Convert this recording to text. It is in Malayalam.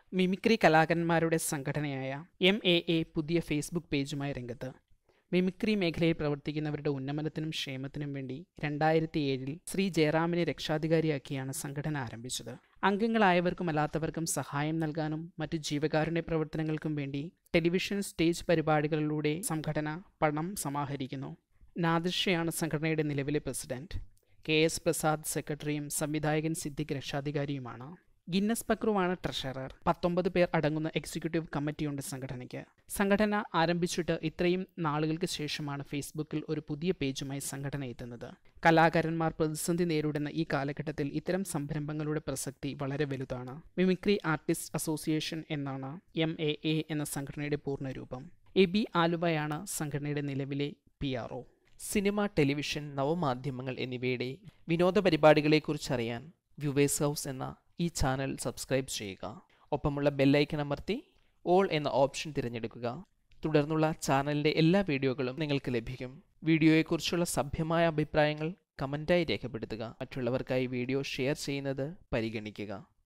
മിമിക്രി കലാകാരന്മാരുടെ സംഘടനയായ എം എ എ പുതിയ ഫേസ്ബുക്ക് പേജുമായി രംഗത്ത് മിമിക്രി മേഖലയിൽ പ്രവർത്തിക്കുന്നവരുടെ ഉന്നമനത്തിനും ക്ഷേമത്തിനും വേണ്ടി രണ്ടായിരത്തി ഏഴിൽ ശ്രീ ജയറാമിനെ രക്ഷാധികാരിയാക്കിയാണ് സംഘടന ആരംഭിച്ചത് അംഗങ്ങളായവർക്കും അല്ലാത്തവർക്കും സഹായം നൽകാനും മറ്റു ജീവകാരുണ്യ പ്രവർത്തനങ്ങൾക്കും വേണ്ടി ടെലിവിഷൻ സ്റ്റേജ് പരിപാടികളിലൂടെ സംഘടന പണം സമാഹരിക്കുന്നു നാദിർഷയാണ് സംഘടനയുടെ നിലവിലെ പ്രസിഡന്റ് കെ എസ് പ്രസാദ് സെക്രട്ടറിയും സംവിധായകൻ സിദ്ദിഖ് രക്ഷാധികാരിയുമാണ് ഗിന്നസ് പക്രുവാണ് ട്രഷറർ പത്തൊമ്പത് പേർ അടങ്ങുന്ന എക്സിക്യൂട്ടീവ് കമ്മിറ്റിയുണ്ട് സംഘടനയ്ക്ക് സംഘടന ആരംഭിച്ചിട്ട് ഇത്രയും നാളുകൾക്ക് ശേഷമാണ് ഫേസ്ബുക്കിൽ ഒരു പുതിയ പേജുമായി സംഘടന എത്തുന്നത് കലാകാരന്മാർ പ്രതിസന്ധി നേരിടുന്ന ഈ കാലഘട്ടത്തിൽ ഇത്തരം സംരംഭങ്ങളുടെ പ്രസക്തി വളരെ വലുതാണ് മിമിക്രി ആർട്ടിസ്റ്റ് അസോസിയേഷൻ എന്നാണ് എം എ എ എന്ന സംഘടനയുടെ പൂർണ്ണരൂപം എ ബി ആലുവയാണ് സംഘടനയുടെ നിലവിലെ P R O cinema television നവമാധ്യമങ്ങൾ എന്നിവയുടെ വിനോദ പരിപാടികളെക്കുറിച്ചറിയാൻ വ്യൂവേഴ്സ് ഹൗസ് എന്ന ഈ ചാനൽ സബ്സ്ക്രൈബ് ചെയ്യുക ഒപ്പമുള്ള ബെല്ലൈക്കൺ അമർത്തി ഓൾ എന്ന ഓപ്ഷൻ തിരഞ്ഞെടുക്കുക തുടർന്നുള്ള ചാനലിൻ്റെ എല്ലാ വീഡിയോകളും നിങ്ങൾക്ക് ലഭിക്കും വീഡിയോയെക്കുറിച്ചുള്ള സഭ്യമായ അഭിപ്രായങ്ങൾ കമൻറ്റായി രേഖപ്പെടുത്തുക മറ്റുള്ളവർക്കായി വീഡിയോ ഷെയർ ചെയ്യുന്നത് പരിഗണിക്കുക